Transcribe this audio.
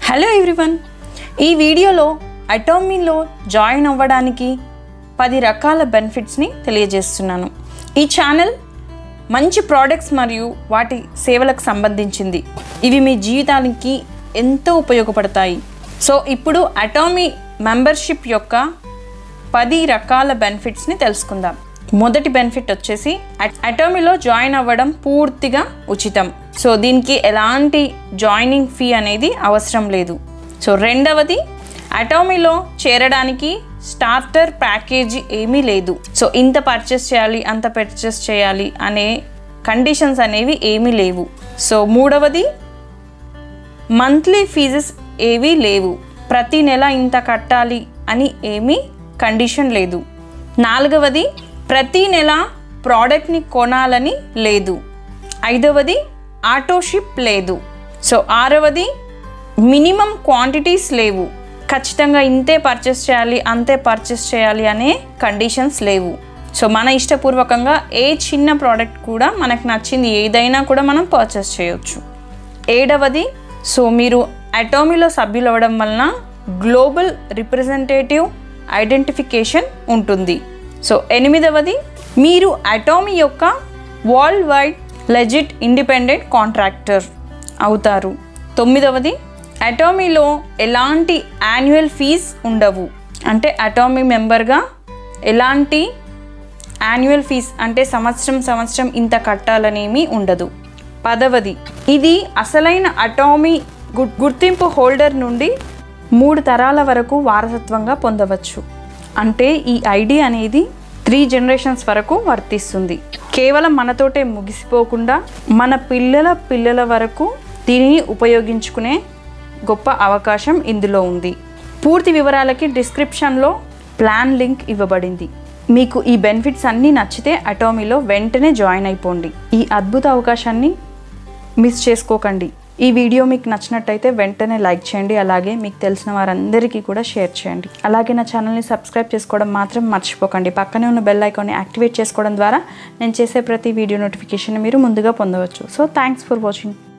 hello everyone ఈ వీడియోలో అటోమీలో join అవ్వడానికి పది రకాల బెనిఫిట్స్ని తెలియజేస్తున్నాను ఈ ఛానల్ మంచి ప్రోడక్ట్స్ మరియు వాటి సేవలకు సంబంధించింది ఇవి మీ జీవితానికి ఎంతో ఉపయోగపడతాయి సో ఇప్పుడు అటోమీ మెంబర్షిప్ యొక్క పది రకాల బెనిఫిట్స్ని తెలుసుకుందాం మొదటి బెనిఫిట్ వచ్చేసి అట్- అటోమీలో జాయిన్ అవ్వడం పూర్తిగా ఉచితం సో దీనికి ఎలాంటి జాయినింగ్ ఫీ అనేది అవసరం లేదు సో రెండవది అటోమీలో చేరడానికి స్టార్టర్ ప్యాకేజీ ఏమీ లేదు సో ఇంత పర్చేస్ చేయాలి అంత పర్చేస్ చేయాలి అనే కండిషన్స్ అనేవి ఏమీ లేవు సో మూడవది మంత్లీ ఫీజెస్ ఏవీ లేవు ప్రతి నెల ఇంత కట్టాలి అని ఏమీ కండిషన్ లేదు నాలుగవది ప్రతి నెల ప్రోడక్ట్ని కొనాలని లేదు ఐదవది ఆటోషిప్ లేదు సో ఆరవది మినిమం క్వాంటిటీస్ లేవు ఖచ్చితంగా ఇంతే పర్చేస్ చేయాలి అంతే పర్చేస్ చేయాలి అనే కండిషన్స్ లేవు సో మన ఇష్టపూర్వకంగా ఏ చిన్న ప్రోడక్ట్ కూడా మనకు నచ్చింది ఏదైనా కూడా మనం పర్చేస్ చేయొచ్చు ఏడవది సో మీరు అటోమీలో సభ్యులు అవ్వడం వలన గ్లోబల్ రిప్రజెంటేటివ్ ఐడెంటిఫికేషన్ ఉంటుంది సో ఎనిమిదవది మీరు అటోమీ యొక్క world wide legit independent contractor అవుతారు తొమ్మిదవది అటోమీలో ఎలాంటి యాన్యువల్ ఫీజ్ ఉండవు అంటే అటోమీ మెంబర్గా ఎలాంటి యాన్యువల్ ఫీజ్ అంటే సంవత్సరం సంవత్సరం ఇంత కట్టాలనేమి ఉండదు పదవది ఇది అసలైన అటామీ గు- గుర్తింపు హోల్డర్ నుండి మూడు తరాల వరకు వారసత్వంగా పొందవచ్చు అంటే ఈ ఐడి అనేది త్రీ జనరేషన్స్ వరకు వర్తిస్తుంది కేవలం మనతోటే ముగిసిపోకుండా మన పిల్లల పిల్లల వరకు దీనిని ఉపయోగించుకునే గొప్ప అవకాశం ఇందులో ఉంది పూర్తి వివరాలకి డిస్క్రిప్షన్లో ప్లాన్ లింక్ ఇవ్వబడింది మీకు ఈ బెనిఫిట్స్ అన్నీ నచ్చితే అటోమీలో వెంటనే జాయిన్ అయిపోండి ఈ అద్భుత అవకాశాన్ని మిస్ చేసుకోకండి ఈ వీడియో మీకు నచ్చినట్టయితే వెంటనే లైక్ చేయండి అలాగే మీకు తెలిసిన వారందరికీ కూడా షేర్ చేయండి అలాగే నా ఛానల్ని సబ్స్క్రైబ్ చేసుకోవడం మాత్రం మర్చిపోకండి పక్కనే ఉన్న బెల్ ఐకాన్ని యాక్టివేట్ చేసుకోవడం ద్వారా నేను చేసే ప్రతి వీడియో నోటిఫికేషన్ మీరు ముందుగా పొందవచ్చు సో థ్యాంక్స్ ఫర్ వాచింగ్